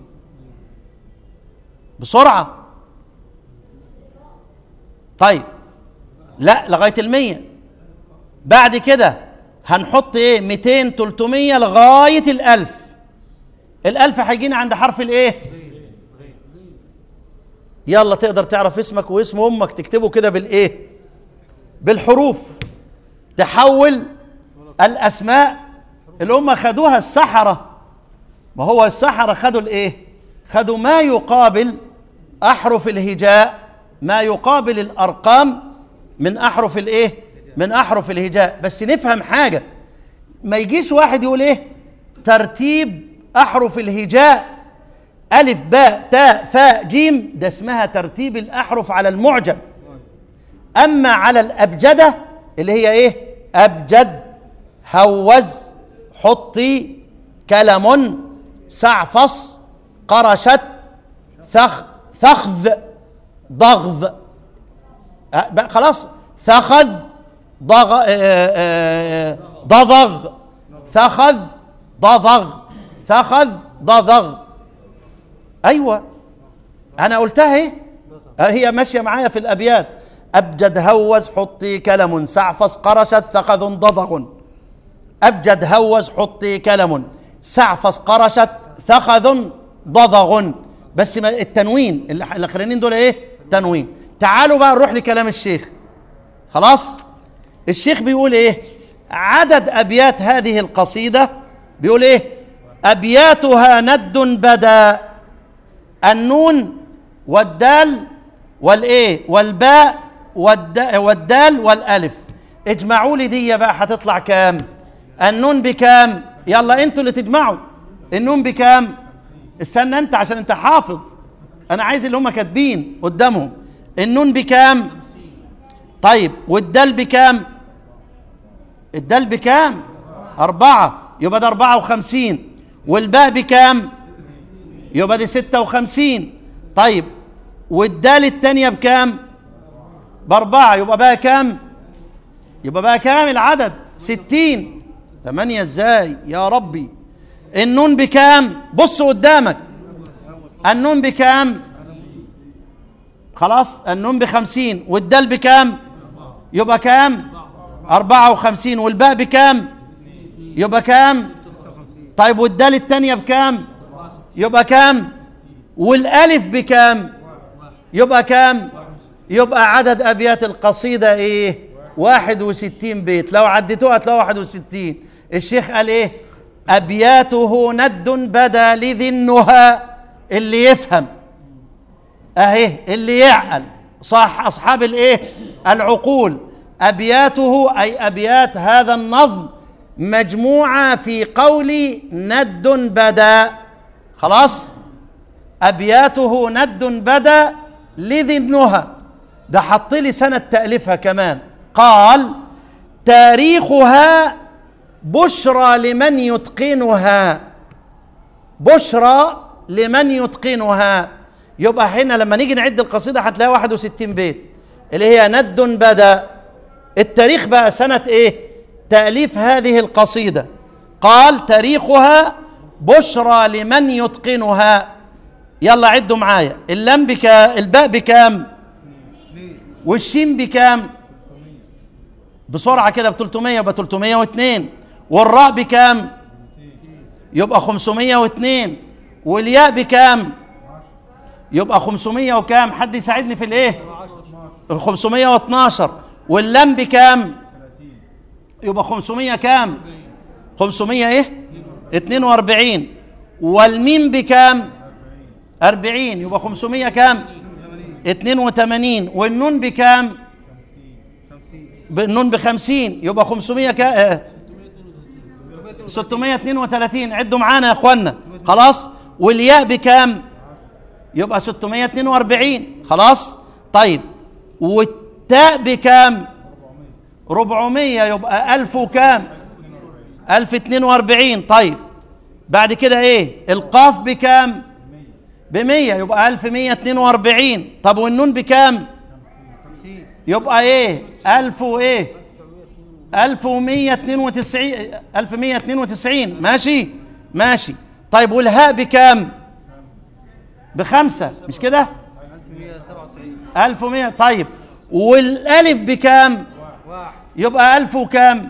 بسرعة طيب لا لغاية المية بعد كده هنحط ايه 200 300 لغاية الألف الألف هيجينا عند حرف الايه يلا تقدر تعرف اسمك واسم امك تكتبه كده بالايه بالحروف تحول الاسماء اللي هم خدوها السحرة ما هو السحرة خدوا الايه خدوا ما يقابل احرف الهجاء ما يقابل الارقام من احرف الايه من احرف الهجاء بس نفهم حاجه ما يجيش واحد يقول ايه ترتيب احرف الهجاء الف باء تاء فاء جيم ده اسمها ترتيب الاحرف على المعجم اما على الابجده اللي هي ايه ابجد هوز حطي كلم سعفص قرشت ثخ ثخذ ضغذ أه بقى خلاص ثخذ ضغ آه، آه، ضضغ ثخذ ضضغ ثخذ ضضغ ايوه انا قلتها اهي آه، هي ماشيه معايا في الابيات ابجد هوز حطي كلم سعفص قرشت ثخذ ضضغ ابجد هوز حطي كلم سعفص قرشت ثخذ ضضغ بس ما التنوين اللي- الاخرانيين دول ايه تنوين تعالوا بقى نروح لكلام الشيخ خلاص الشيخ بيقول ايه عدد ابيات هذه القصيده بيقول ايه ابياتها ند بدا النون والدال والايه والباء والد- والدال والالف اجمعوا لي دي بقى هتطلع كام النون بكام يلا انتوا اللي تجمعوا النون بكام استنى انت عشان انت حافظ انا عايز اللي هم كاتبين قدامهم النون بكام طيب والدال بكام الدال بكام أربعة يبقى ده أربعة وخمسين والباء بكام يبقى دي ستة وخمسين طيب والدال التانية بكام بأربعة يبقى بقى كام يبقى بقى كام العدد ستين تمانية ازاي يا ربي النون بكام بص قدامك النون بكام خلاص النون بخمسين والدال بكام يبقى كام أربعة وخمسين والباء بكام يبقى كام طيب والدال التانية بكام يبقى كام والألف بكام يبقى كام يبقى عدد أبيات القصيدة إيه واحد وستين بيت لو عديتوها هتلاقوا واحد وستين الشيخ قال إيه أبياته ند بدا لذي النهى اللي يفهم اهي اللي يعقل صح اصحاب الايه العقول ابياته اي ابيات هذا النظم مجموعه في قول ند بدا خلاص ابياته ند بدا لذي النهى ده حط لي سنه تاليفها كمان قال تاريخها بشرى لمن يتقنها بشرى لمن يتقنها يبقى هنا لما نيجي نعد القصيدة هتلاقيها 61 بيت اللي هي ند بدا التاريخ بقى سنة ايه تأليف هذه القصيدة قال تاريخها بشرى لمن يتقنها يلا عدوا معايا اللام بكام الباء بكام والشين بكام بسرعة كده ب 300 يبقى 302 والراء بكام يبقى 502 والياء بكام يبقى 500 وكام حد يساعدني في الايه 512 واللام بكام يبقى 500 كام 500 ايه 42 والميم بكام 40 يبقى 500 كام 82 والنون بكام النون ب 50 يبقى 500 كام 632 عدوا معانا يا اخوانا خلاص والياء بكام يبقى 642 خلاص طيب والتاء بكام 400 يبقى 1000 وكام 1042 طيب بعد كده ايه القاف بكام ب 100 يبقى 1142 طب والنون بكام يبقى ايه 1000 وايه 1192 1192 ماشي ماشي طيب والهاء بكام بخمسة مش كده 1100 طيب والالف بكام يبقى 1000 وكام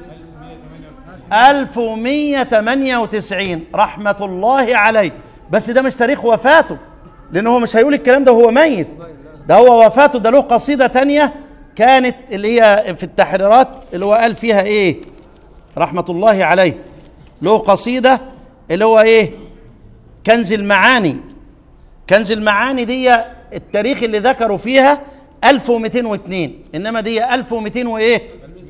1198 رحمة الله عليه بس ده مش تاريخ وفاته لأنه هو مش هيقول الكلام ده وهو ميت ده هو وفاته ده له قصيدة تانية كانت اللي هي في التحريرات اللي هو قال فيها ايه رحمة الله عليه له قصيدة اللي هو ايه كنز المعاني كنز المعاني دي التاريخ اللي ذكروا فيها 1202 انما دي 1200 وايه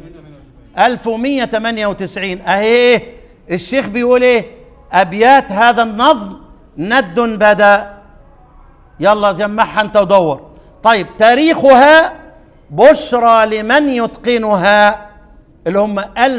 1198 اهي الشيخ بيقول ايه ابيات هذا النظم ند بدا يلا جمعها انت ودور طيب تاريخها بشرى لمن يتقنها اللي هم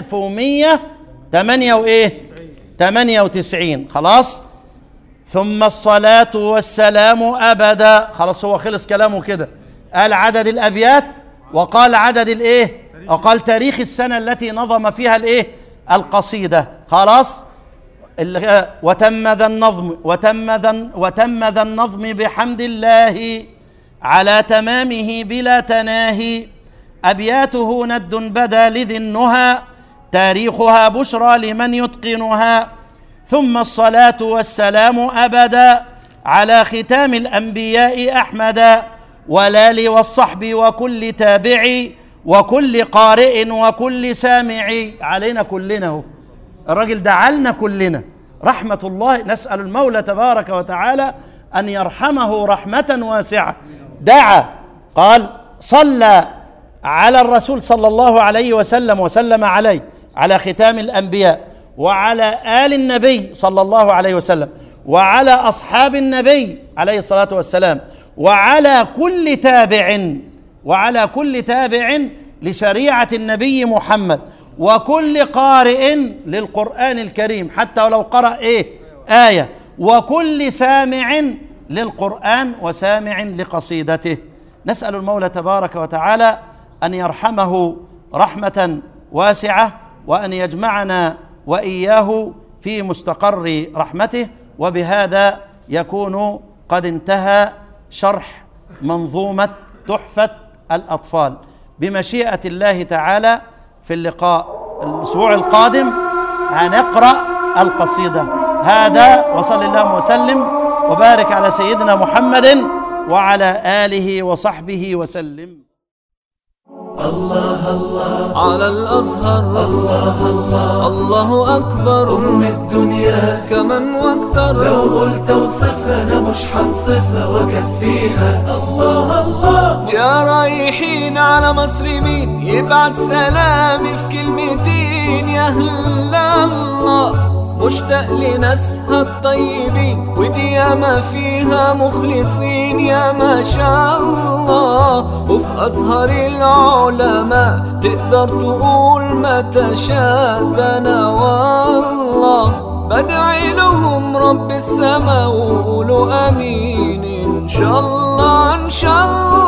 1108 وايه 98 خلاص ثم الصلاة والسلام أبدا خلاص هو خلص كلامه كده قال عدد الأبيات وقال عدد الإيه وقال تاريخ السنة التي نظم فيها الإيه القصيدة خلاص ال- وتم ذا النظم وتم ذا وتم ذا النظم بحمد الله على تمامه بلا تناهي أبياته ند بدا لذي النهى تاريخها بشرى لمن يتقنها ثم الصلاة والسلام أبدا على ختام الأنبياء أحمدا والآل والصحب وكل تابع وكل قارئ وكل سامع علينا كلنا هو الراجل دعا كلنا رحمة الله نسأل المولى تبارك وتعالى أن يرحمه رحمة واسعة دعا قال صلى على الرسول صلى الله عليه وسلم وسلم عليه على ختام الأنبياء وعلى آل النبي صلى الله عليه وسلم وعلى أصحاب النبي عليه الصلاة والسلام وعلى كل تابع وعلى كل تابع لشريعة النبي محمد وكل قارئ للقرآن الكريم حتى ولو قرأ إيه آية وكل سامع للقرآن وسامع لقصيدته نسأل المولى تبارك وتعالى أن يرحمه رحمة واسعة وأن يجمعنا وإياه في مستقر رحمته وبهذا يكون قد انتهى شرح منظومة تحفة الأطفال بمشيئة الله تعالى في اللقاء الأسبوع القادم هنقرأ القصيدة هذا وصل اللهم وسلم وبارك على سيدنا محمد وعلى آله وصحبه وسلم الله الله على الأزهر الله الله الله أكبر أم الدنيا كمن واكتر لو قلت وصفها أنا مش حنصفها وأكفيها الله الله يا رايحين على مصر مين يبعت سلامي في كلمتين يا هلا الله مشتاق لناسها الطيبين ودي ياما فيها مخلصين يا ما شاء الله وفي أزهر العلماء تقدر تقول ما تشاء ده أنا والله بدعي لهم رب السما وقولوا امين ان شاء الله ان شاء الله